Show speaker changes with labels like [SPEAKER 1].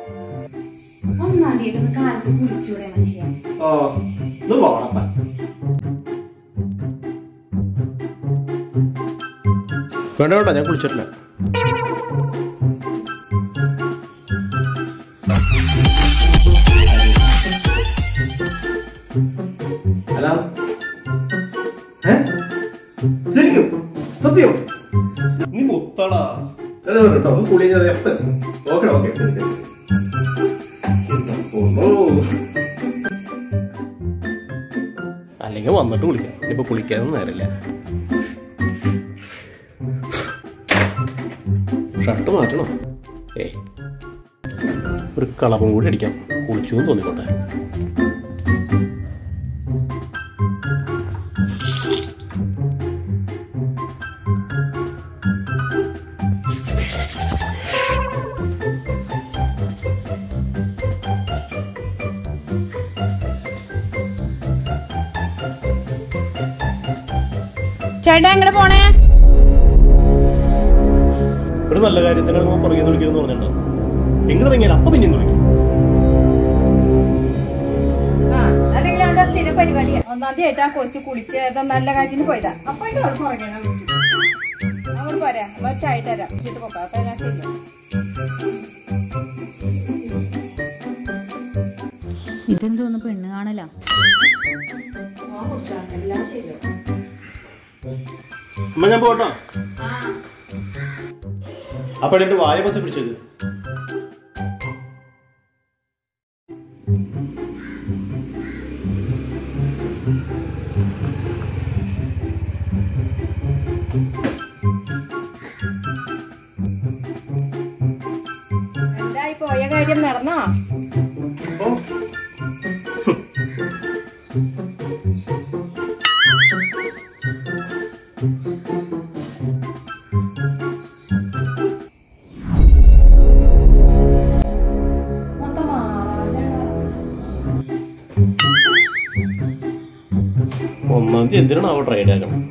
[SPEAKER 1] ഒന്നാം തീയതി ഒന്ന് കാലത്ത് കുളിച്ചൂടെ മനുഷ്യൻ
[SPEAKER 2] ഓ ഇത് പോണപ്പ വേണ്ട വേണ്ട ഞാൻ കുളിച്ചിട്ടില്ല അല്ല ഏ? ശരിക്കും സത്യം നീ മുത്തടാ അതെ കേട്ടോ കുളി എപ്പോ ഓക്കെ ഓക്കെ അല്ലെങ്കിൽ വന്നിട്ട് കുളിക്കാം ഇനിയിപ്പോ കുളിക്കാനൊന്നും നേരമില്ല ഷർട്ട് മാറ്റണം ഏയ് ഒരു കളറും കൂടി അടിക്കാം കുളിച്ചു എന്ന് തോന്നിക്കോട്ടെ
[SPEAKER 1] ചേട്ടാ എങ്ങനെ പോണേ
[SPEAKER 2] ഒരു നല്ല കാര്യത്തിന് പുറകെ വിളിക്കുന്നു പറഞ്ഞിട്ടുണ്ടോ നിങ്ങൾ ഇറങ്ങിയാൽ അപ്പൊ പിന്നെയും വിളിക്കും
[SPEAKER 1] ആ അല്ലെങ്കിൽ അവിടെ സ്ഥിര പരിപാടിയാ ഒന്നാം തീയതി ആയിട്ടാ കൊച്ചു കുളിച്ച് ഏതോ നല്ല കാര്യത്തിന് പോയതാ അപ്പൊ അതിന്റെ അവിടെ പുറകെ അങ്ങോട്ട് പോരാ അപ്പൊ ചായ തരാം കുടിച്ചിട്ട് പോക്കാം അപ്പൊ ഞാൻ ശരിയാണ്
[SPEAKER 3] ഇതെന്തോന്ന് പെണ്ണ് കാണലാ
[SPEAKER 1] എല്ലാം ശരിയാവും
[SPEAKER 2] അമ്മ ഞാൻ പോട്ടോ അപ്പൊ എന്റെ വായ പത്തി പിടിച്ചത്
[SPEAKER 1] എന്തായി പോയ കാര്യം നടന്നോ മൊത്തം മാറാനാണ്.
[SPEAKER 2] ഒന്നാം തീയതി എന്തിനാണാവോ ട്രൈഡ് ആക്കണം